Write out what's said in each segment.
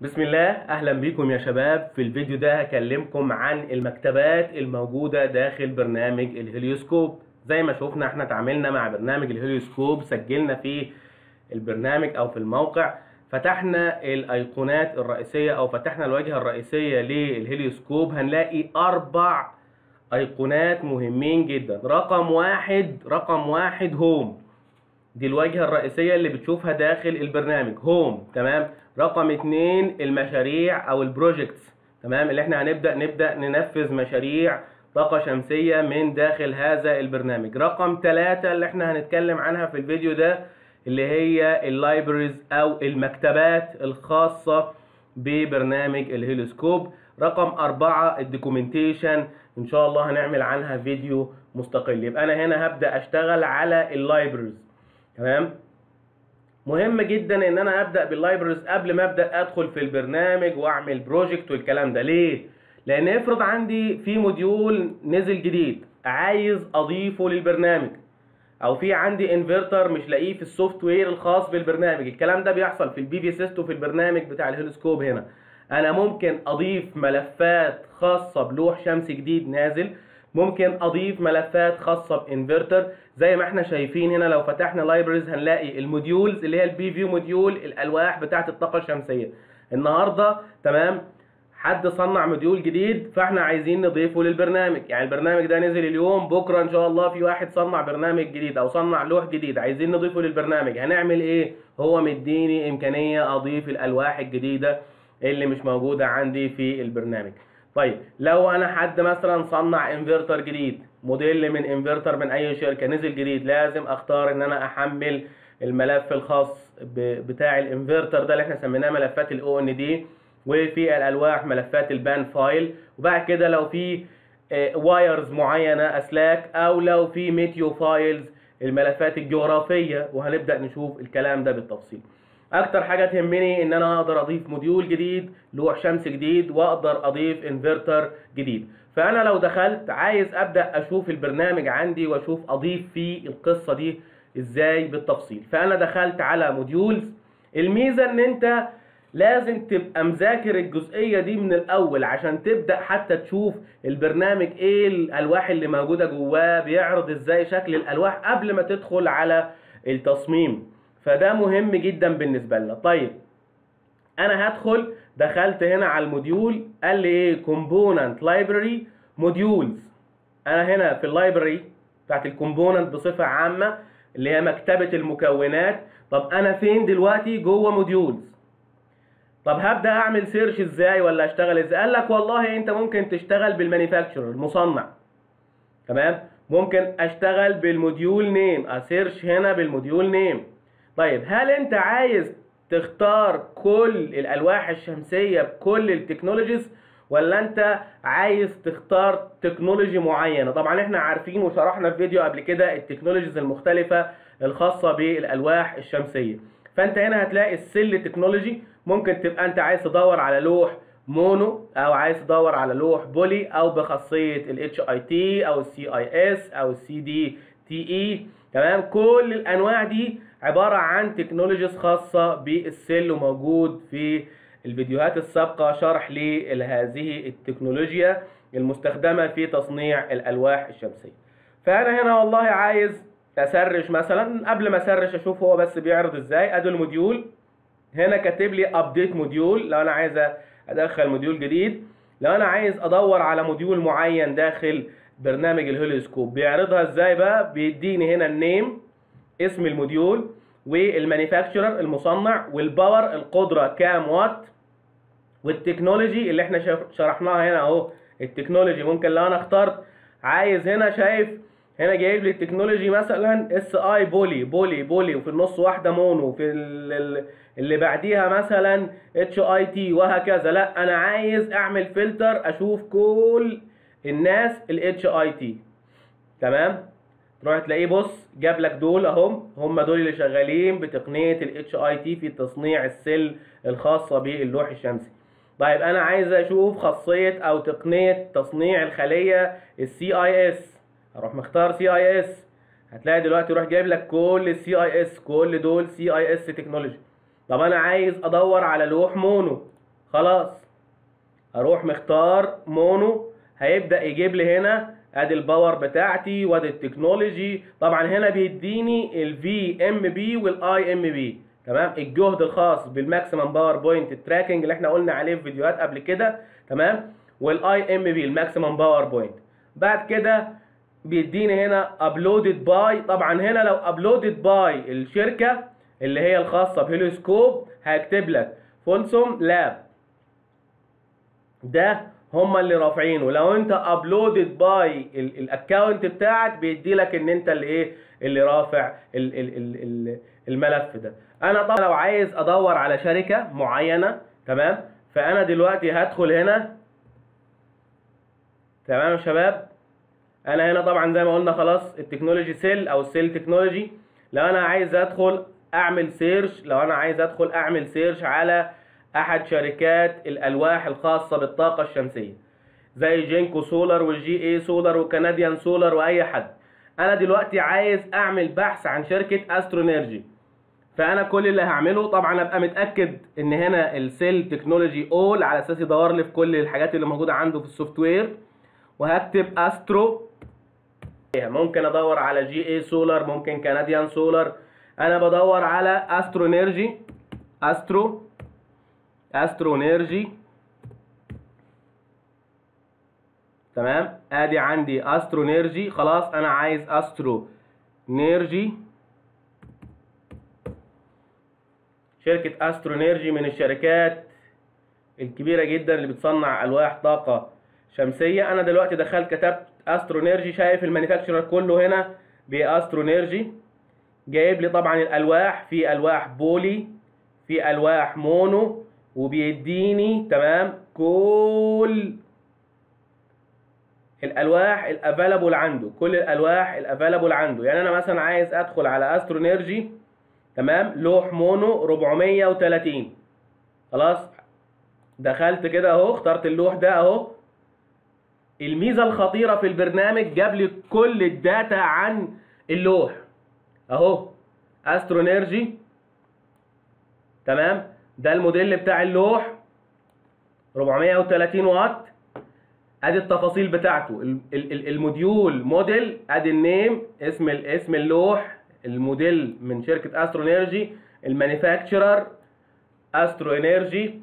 بسم الله اهلا بيكم يا شباب في الفيديو ده هكلمكم عن المكتبات الموجودة داخل برنامج الهليوسكوب زي ما شوفنا احنا اتعاملنا مع برنامج الهليوسكوب سجلنا في البرنامج او في الموقع فتحنا الايقونات الرئيسية او فتحنا الواجهة الرئيسية للهليوسكوب هنلاقي اربع ايقونات مهمين جدا رقم واحد رقم واحد هوم دي الواجهة الرئيسية اللي بتشوفها داخل البرنامج هوم تمام رقم اتنين المشاريع او البروجكتس تمام اللي احنا هنبدأ نبدأ ننفذ مشاريع طاقة شمسية من داخل هذا البرنامج رقم ثلاثة اللي احنا هنتكلم عنها في الفيديو ده اللي هي اللايبرز او المكتبات الخاصة ببرنامج الهيلوسكوب رقم أربعة الدوكيومنتيشن إن شاء الله هنعمل عنها فيديو مستقل يبقى أنا هنا هبدأ أشتغل على اللايبرز تمام مهم جدا ان انا ابدا باللايبرز قبل ما ابدا ادخل في البرنامج واعمل بروجكت والكلام ده ليه لان افرض عندي في موديول نزل جديد عايز اضيفه للبرنامج او في عندي انفرتر مش لاقيه في السوفت وير الخاص بالبرنامج الكلام ده بيحصل في البي في سيستو في البرنامج بتاع الهيلوسكوب هنا انا ممكن اضيف ملفات خاصه بلوح شمس جديد نازل ممكن اضيف ملفات خاصه بانفرتر زي ما احنا شايفين هنا لو فتحنا لايبرز هنلاقي الموديولز اللي هي البي فيو موديول الالواح بتاعه الطاقه الشمسيه النهارده تمام حد صنع موديول جديد فاحنا عايزين نضيفه للبرنامج يعني البرنامج ده نزل اليوم بكره ان شاء الله في واحد صنع برنامج جديد او صنع لوح جديد عايزين نضيفه للبرنامج هنعمل ايه هو مديني امكانيه اضيف الالواح الجديده اللي مش موجوده عندي في البرنامج طيب لو انا حد مثلا صنع انفرتر جديد موديل من انفرتر من اي شركه نزل جديد لازم اختار ان انا احمل الملف الخاص بتاع الانفرتر ده اللي احنا سميناه ملفات الاو ان دي وفي الالواح ملفات البان فايل وبعد كده لو في وايرز معينه اسلاك او لو في ميتيو فايلز الملفات الجغرافيه وهنبدا نشوف الكلام ده بالتفصيل اكتر حاجه تهمني ان انا اقدر اضيف موديول جديد لوح شمس جديد واقدر اضيف انفرتر جديد فانا لو دخلت عايز ابدا اشوف البرنامج عندي واشوف اضيف فيه القصه دي ازاي بالتفصيل فانا دخلت على موديولز الميزه ان انت لازم تبقى مذاكر الجزئيه دي من الاول عشان تبدا حتى تشوف البرنامج ايه الالواح اللي موجوده جواه بيعرض ازاي شكل الالواح قبل ما تدخل على التصميم فده مهم جدا بالنسبه لنا طيب انا هدخل دخلت هنا على الموديول قال لي ايه كومبوننت لايبراري موديولز انا هنا في اللايبراري بتاعت الكومبوننت بصفه عامه اللي هي مكتبه المكونات طب انا فين دلوقتي جوه موديولز طب هبدا اعمل سيرش ازاي ولا اشتغل ازاي قال لك والله انت ممكن تشتغل بالمانيفاكتشر المصنع تمام ممكن اشتغل بالموديول نيم اسيرش هنا بالموديول نيم طيب هل انت عايز تختار كل الالواح الشمسيه بكل التكنولوجيز ولا انت عايز تختار تكنولوجي معينه طبعا احنا عارفين وشرحنا في فيديو قبل كده التكنولوجيز المختلفه الخاصه بالالواح الشمسيه فانت هنا هتلاقي السل تكنولوجي ممكن تبقى انت عايز تدور على لوح مونو او عايز تدور على لوح بولي او بخاصيه الاتش اي تي او السي اي اس او السي دي تي اي تمام كل الانواع دي عباره عن تكنولوجيز خاصه بالسل وموجود في الفيديوهات السابقه شرح لهذه التكنولوجيا المستخدمه في تصنيع الالواح الشمسيه فانا هنا والله عايز اسرش مثلا قبل ما اسرش اشوف هو بس بيعرض ازاي ادي الموديول هنا كاتب لي ابديت موديول لو انا عايز ادخل موديول جديد لو انا عايز ادور على موديول معين داخل برنامج الهوليسكوب بيعرضها ازاي بقى بيديني هنا النيم اسم الموديول والمانيفاكتشرر المصنع والباور القدره كام وات والتكنولوجي اللي احنا شرحناها هنا اهو التكنولوجي ممكن لو انا اخترت عايز هنا شايف هنا جايب لي التكنولوجي مثلا اس اي بولي بولي بولي وفي النص واحده مونو في اللي بعديها مثلا اتش اي تي وهكذا لا انا عايز اعمل فلتر اشوف كل الناس الاتش اي تي تمام تروح تلاقيه بص جاب لك دول اهم هم دول اللي شغالين بتقنيه الاتش اي تي في تصنيع السل الخاصه باللوح الشمسي طيب انا عايز اشوف خاصيه او تقنيه تصنيع الخليه السي اي اس اروح مختار سي اي اس هتلاقي دلوقتي يروح جايب لك كل السي اي اس كل دول سي اي اس تكنولوجي طب انا عايز ادور على لوح مونو خلاص اروح مختار مونو هيبدا يجيب لي هنا ادي الباور بتاعتي وادي التكنولوجي طبعا هنا بيديني الفي ام بي والاي ام بي تمام الجهد الخاص بالماكسيمم باور بوينت تراكنج اللي احنا قلنا عليه في فيديوهات قبل كده تمام والاي ام بي الماكسيمم باور بوينت بعد كده بيديني هنا ابلودد باي طبعا هنا لو ابلودد باي الشركه اللي هي الخاصه بهيلوسكوب هيكتب لك فولسوم لاب ده هم اللي رافعينه لو انت ابلودد باي الاكونت بتاعك بيدي لك ان انت اللي ايه اللي رافع ال ال ال ال الملف ده انا طبعا لو عايز ادور على شركه معينه تمام فانا دلوقتي هدخل هنا تمام يا شباب انا هنا طبعا زي ما قلنا خلاص التكنولوجي سيل او السيل تكنولوجي لو انا عايز ادخل اعمل سيرش لو انا عايز ادخل اعمل سيرش على احد شركات الالواح الخاصه بالطاقه الشمسيه زي جينكو سولار والجي اي سولار وكنديان سولار واي حد انا دلوقتي عايز اعمل بحث عن شركه استرونيرجي فانا كل اللي هعمله طبعا ابقى متاكد ان هنا السيل تكنولوجي اول على اساس يدور لي في كل الحاجات اللي موجوده عنده في السوفت وير وهكتب استرو ممكن ادور على جي اي سولار ممكن كنديان سولار انا بدور على استرونيرجي استرو استرونيرجي تمام ادي عندي استرونيرجي خلاص انا عايز استرو نيرجي شركة استرونيرجي من الشركات الكبيرة جدا اللي بتصنع ألواح طاقة شمسية أنا دلوقتي دخلت كتبت استرونيرجي شايف المانيفاكتشرر كله هنا باسترونيرجي جايب لي طبعا الألواح في ألواح بولي في ألواح مونو وبيديني تمام كل الالواح الافيلابل عنده كل الالواح الافيلابل عنده يعني انا مثلا عايز ادخل على استرونيرجي تمام لوح مونو 430 خلاص دخلت كده اهو اخترت اللوح ده اهو الميزه الخطيره في البرنامج جاب لي كل الداتا عن اللوح اهو استرونيرجي تمام ده الموديل بتاع اللوح 430 واط ادي التفاصيل بتاعته الموديول موديل ادي النيم اسم اسم اللوح الموديل من شركه استرو انرجي المانيفاكتشرر استرو انرجي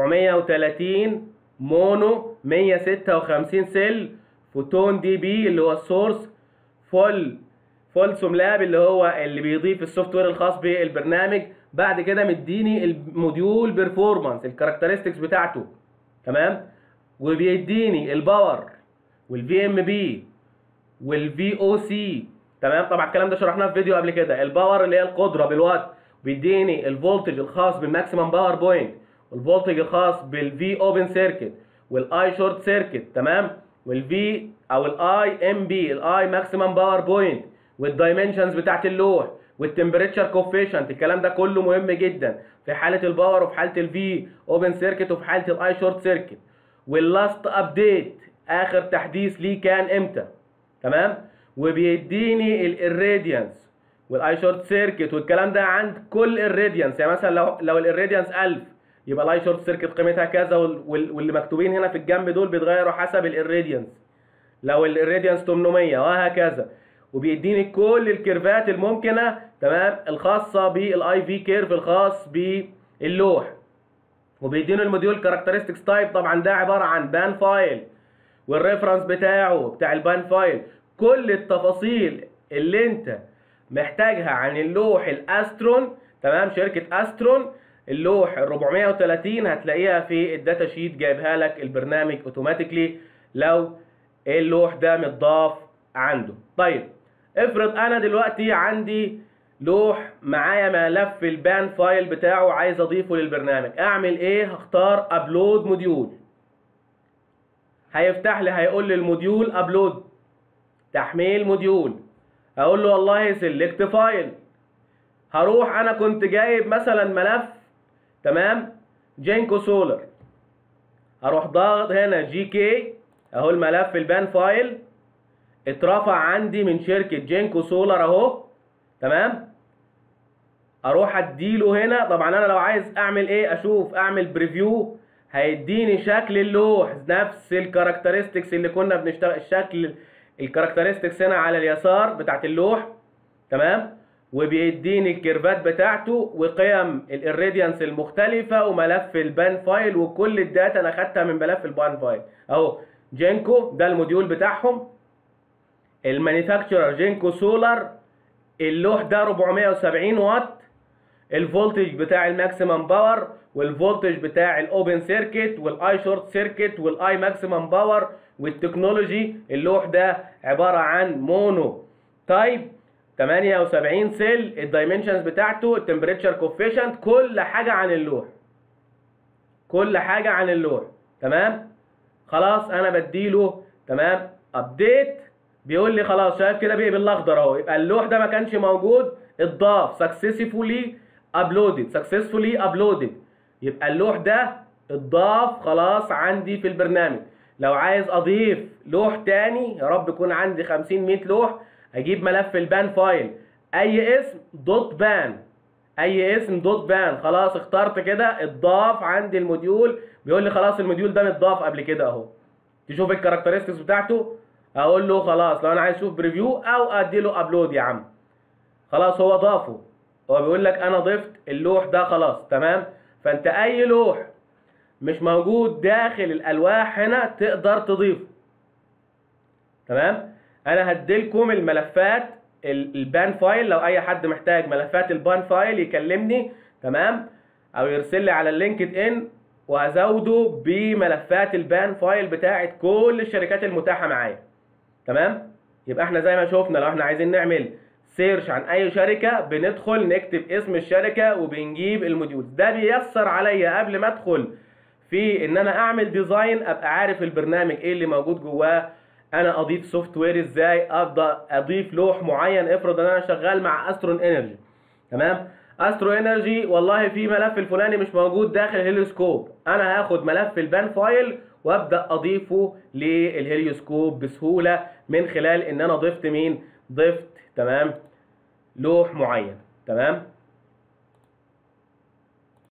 430 مونو 156 سيل فوتون دي بي اللي هو السورس فول فولسوم لاب اللي هو اللي بيضيف السوفت وير الخاص بالبرنامج بعد كده مديني الموديول بيرفورمانس الكاركترستكس بتاعته تمام وبيديني الباور والفي ام بي والفي او سي تمام طبعا الكلام ده شرحناه في فيديو قبل كده الباور اللي هي القدره بالوات بيديني الفولتج الخاص بالماكسيمم باور بوينت والفولتج الخاص بالفي اوبن سيركت والاي شورت سيركت تمام والفي او الاي ام بي الاي ماكسيمم باور بوينت والدايمنشنز بتاعت اللوح والتمبريتشر كوفيشنت الكلام ده كله مهم جدا في حاله الباور وفي حاله الفي اوبن سيركت وفي حاله الاي شورت سيركت واللاست ابديت اخر تحديث ليه كان امتى تمام وبيديني الاراديانس والاي شورت سيركت والكلام ده عند كل الراديانس يعني مثلا لو لو الاراديانس 1000 يبقى الاي شورت سيركت قيمتها كذا واللي مكتوبين هنا في الجنب دول بيتغيروا حسب الاراديانس لو الاراديانس 800 وهكذا وبيديني كل الكيرفات الممكنه تمام الخاصه بالاي في كيرف الخاص باللوح وبيديني الموديول كاركترستكس تايب طبعا ده عباره عن بان فايل والريفرنس بتاعه بتاع البان فايل كل التفاصيل اللي انت محتاجها عن اللوح الاسترون تمام شركه استرون اللوح ال 430 هتلاقيها في الداتا شيت جايبها لك البرنامج اوتوماتيكلي لو اللوح ده متضاف عنده طيب افرض انا دلوقتي عندي لوح معايا ملف البان فايل بتاعه عايز اضيفه للبرنامج اعمل ايه هختار ابلود موديول هيفتح لي هيقول لي الموديول ابلود تحميل موديول اقول له والله سيلكت فايل هروح انا كنت جايب مثلا ملف تمام جينكو سولار هروح ضاغط هنا جي كي اهو الملف البان فايل اترفع عندي من شركة جينكو سولار اهو تمام اروح اديله هنا طبعا انا لو عايز اعمل ايه اشوف اعمل بريفيو هيديني شكل اللوح نفس الكاركترستكس اللي كنا بنشتغل الشكل الكاركترستكس هنا على اليسار بتاعت اللوح تمام وبيديني الكيرفات بتاعته وقيم الاريديانس المختلفه وملف البان فايل وكل الداتا انا خدتها من ملف البان فايل اهو جينكو ده الموديول بتاعهم المانيفاكتشرر جينكو سولار اللوح ده 470 واط الفولتج بتاع الماكسيمم باور والفولتج بتاع الاوبن سيركت والاي شورت سيركت والاي ماكسيمم باور والتكنولوجي اللوح ده عباره عن مونو تايب 78 سيل الدايمنشنز بتاعته التمبريتشر كوفيشنت كل حاجه عن اللوح كل حاجه عن اللوح تمام خلاص انا بديله تمام ابديت بيقول لي خلاص شايف كده بيه بالاخضر اهو يبقى اللوح ده ما كانش موجود اتضاف سكسسفولي ابلودد سكسسفولي ابلودد يبقى اللوح ده اتضاف خلاص عندي في البرنامج لو عايز اضيف لوح تاني يا رب يكون عندي 50 100 لوح اجيب ملف البان فايل اي اسم دوت بان اي اسم دوت بان خلاص اخترت كده اتضاف عندي الموديول بيقول لي خلاص الموديول ده متضاف قبل كده اهو تشوف الكاركترستكس بتاعته اقول له خلاص لو انا عايز اشوف بريفيو او ادي له ابلود يا عم خلاص هو ضافه هو بيقول لك انا ضفت اللوح ده خلاص تمام فانت اي لوح مش موجود داخل الالواح هنا تقدر تضيفه تمام انا هديلكم الملفات البان فايل لو اي حد محتاج ملفات البان فايل يكلمني تمام او يرسل لي على اللينكد ان وهزوده بملفات البان فايل بتاعت كل الشركات المتاحه معايا تمام يبقى احنا زي ما شفنا لو احنا عايزين نعمل سيرش عن اي شركه بندخل نكتب اسم الشركه وبنجيب الموديول ده بيسر عليا قبل ما ادخل في ان انا اعمل ديزاين ابقى عارف البرنامج ايه اللي موجود جواه انا اضيف سوفت وير ازاي ابدا اضيف لوح معين افرض ان انا شغال مع استرون انرجي تمام استرو انرجي والله في ملف الفلاني مش موجود داخل هيليوسكوب انا هاخد ملف البان فايل وابدا اضيفه للهيليوسكوب بسهوله من خلال ان انا ضفت مين ضفت تمام لوح معين تمام